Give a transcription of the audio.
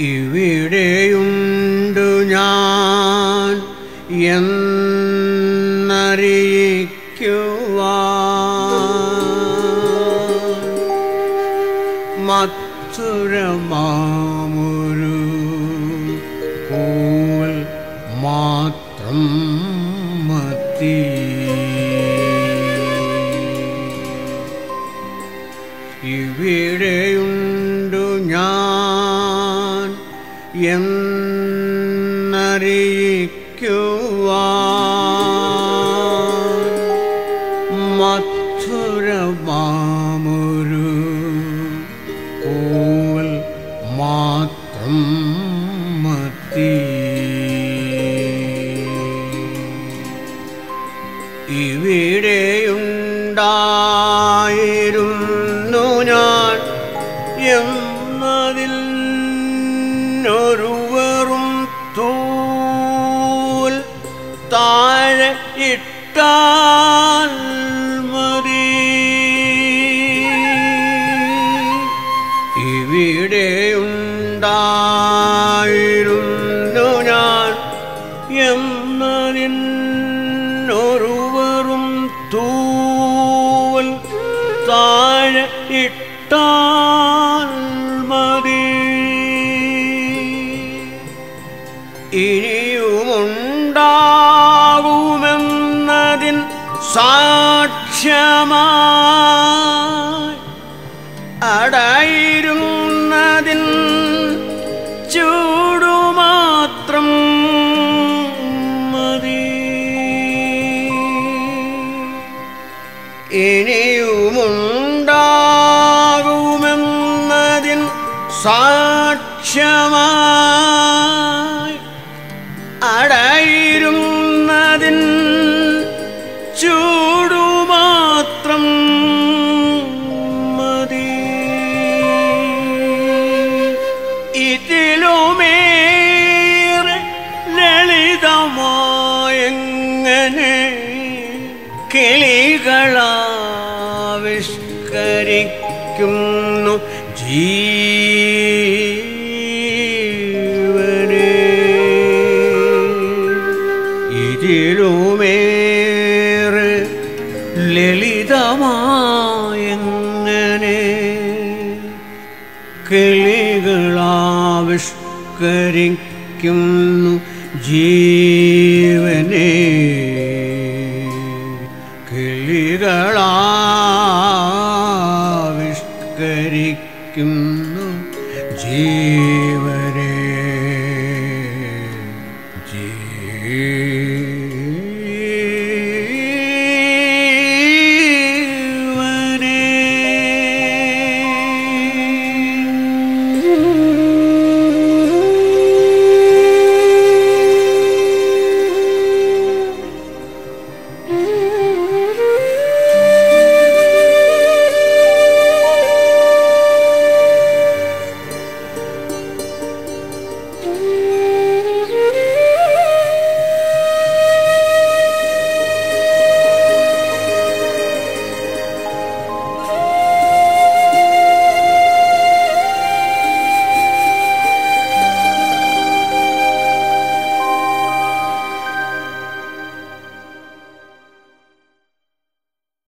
ഇവിടെയുണ്ടു ഞാൻ എന്നറിയിക്കുവാൻ മധുരമാമൊരു പൂവൽ മാത്രം മതി ഇവിടെയുണ്ടു ഞാൻ എന്നറിയിക്കുവാൻ മധുരമാമൊരു പൂവൽ മാത്രം മതി ഇവിടെയുണ്ടായിരുന്നു ഞാൻ എന്നതിൽ ഒരു വെറും തൂൽ താഴെ ഇട്ടാൽ മതി ഇവിടെയുണ്ടായിരുന്നു ഞാൻ എന്നതിനൊരു വെറും തൂവൽ താഴെ ഇട്ടാൽ മതി ഇനിയുമുണ്ടാകുമെന്നതിൻ സാക്ഷ്യമായി അടയിരുന്നതിൻ ചൂടുമാത്രം മതി ഇനിയുമുണ്ടാകുമെന്നതിൻ സാക്ഷ്യമായി അടയിരുന്നതിൻ ചൂടുമാത്രം മതി ഇതിലുമേറെ ലളിതമായെങ്ങനെ കിളികളാവിഷ്കരിക്കുന്നു ജീവനെ ഇതിലുമേറെ ലളിതമായെങ്ങനെ കിളികളാവിഷ്കരിക്കുന്നു ജീവനെ കിളികളാവിഷ്കരിക്കുന്നു ജീവനെ